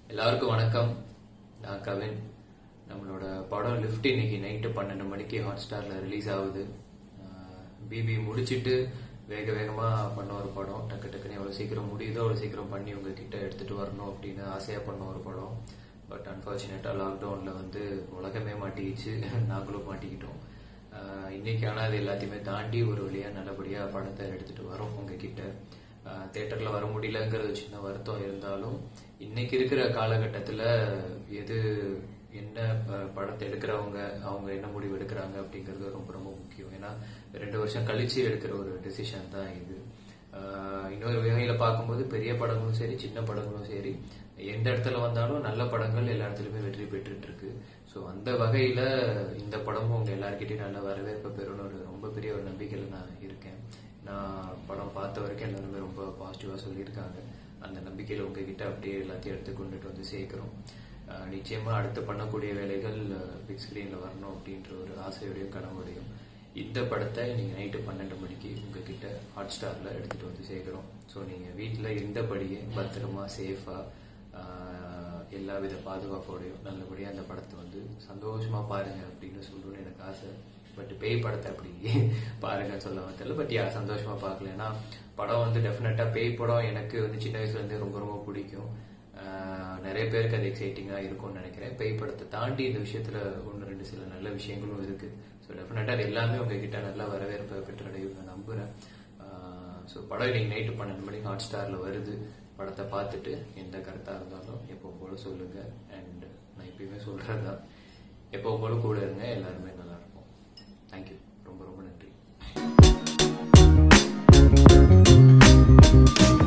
எல்லாருக்கும் வணக்கம் நான் கவின் நம்மளோட படம் லிஃப்ட் இன்னைக்கு நைட்டு பன்னெண்டு மணிக்கு ஹாட் ஸ்டார்ல ரிலீஸ் ஆகுது பிபி முடிச்சிட்டு வேக வேகமா பண்ண ஒரு படம் டக்கு டக்குன்னு எவ்வளவு சீக்கிரம் முடியுதோ அவ்வளவு சீக்கிரம் பண்ணி உங்ககிட்ட எடுத்துட்டு வரணும் அப்படின்னு ஆசையா பண்ண ஒரு படம் பட் அன்பார்ச்சுனேட்டா லாக்டவுன்ல வந்து உலகமே மாட்டிக்கிச்சு நாங்களும் மாட்டிக்கிட்டோம் ஆஹ் இன்னைக்கு ஆனா அது எல்லாத்தையுமே தாண்டி ஒரு வழியா நல்லபடியா படத்தை எடுத்துட்டு வரோம் உங்ககிட்ட தேட்டர்ல வர முடியலங்கிறது சின்ன வருத்தம் இருந்தாலும் இன்னைக்கு இருக்கிற காலகட்டத்துல எது என்ன ப- படத்தை எடுக்கிறவங்க அவங்க என்ன முடிவு எடுக்கிறாங்க அப்படிங்கிறது ரொம்ப ரொம்ப முக்கியம் ஏன்னா ரெண்டு வருஷம் கழிச்சு எடுக்கிற ஒரு டெசிஷன் தான் இது ஆஹ் இன்னொரு வகையில பார்க்கும்போது பெரிய படங்களும் சரி சின்ன படங்களும் சரி எந்த இடத்துல வந்தாலும் நல்ல படங்கள் எல்லா இடத்துலயுமே வெற்றி பெற்றுட்டு இருக்கு ஸோ அந்த வகையில இந்த படமும் உங்க எல்லார்கிட்டயும் நல்ல வரவேற்பு பெறும்னு ஒரு ரொம்ப பெரிய ஒரு நம்பிக்கையில நான் இருக்கேன் நான் படம் பார்த்த வரைக்கும் எல்லாருமே ரொம்ப பாசிட்டிவா சொல்லியிருக்காங்க அந்த நம்பிக்கையில உங்ககிட்ட அப்படியே எல்லாத்தையும் எடுத்து கொண்டுட்டு வந்து சேர்க்கிறோம் ஆஹ் நிச்சயமா அடுத்து பண்ணக்கூடிய வேலைகள் பிக் ஸ்கிரீன்ல வரணும் அப்படின்ற ஒரு ஆசையோடையும் கனவோடையும் இந்த படத்தை நீங்க நைட்டு பன்னெண்டு மணிக்கு உங்ககிட்ட ஹாட் ஸ்டார்ல எடுத்துட்டு வந்து சேர்க்கிறோம் ஸோ நீங்க வீட்டில் இருந்தபடியே பத்திரமா சேஃபா எல்லா வித பாதுகாப்போடையும் நல்லபடியா அந்த படத்தை வந்து சந்தோஷமா பாருங்க அப்படின்னு சொல்லணும்னு எனக்கு ஆசை பட் பேய் படத்தை அப்படி பாருங்கன்னு சொல்ல தெரியல பட் யா சந்தோஷமா பார்க்கல ஏன்னா படம் வந்து டெஃபினட்டா பேய் படம் எனக்கு வந்து சின்ன வயசுல இருந்தே ரொம்ப ரொம்ப பிடிக்கும் ஆஹ் நிறைய பேருக்கு அது எக்ஸைட்டிங்கா இருக்கும்னு நினைக்கிறேன் பேய் படத்தை தாண்டி இந்த விஷயத்துல ஒன்று ரெண்டு சில நல்ல விஷயங்களும் இருக்கு ஸோ டெஃபினட்டா அது எல்லாமே உங்ககிட்ட நல்லா வரவேற்பை பெற்றடையும் நான் நம்புறேன் ஸோ படம் இன்னைக்கு நைட்டு பன்னெண்டு மணிக்கு ஹாட் ஸ்டார்ல வருது படத்தை பார்த்துட்டு எந்த கருத்தா இருந்தாலும் எப்போ போல சொல்லுங்க அண்ட் நான் எப்பயுமே சொல்றதுதான் எப்போ போல கூட இருங்க எல்லாருமே நல்லா இருக்கும் தேங்க்யூ ரொம்ப ரொம்ப நன்றி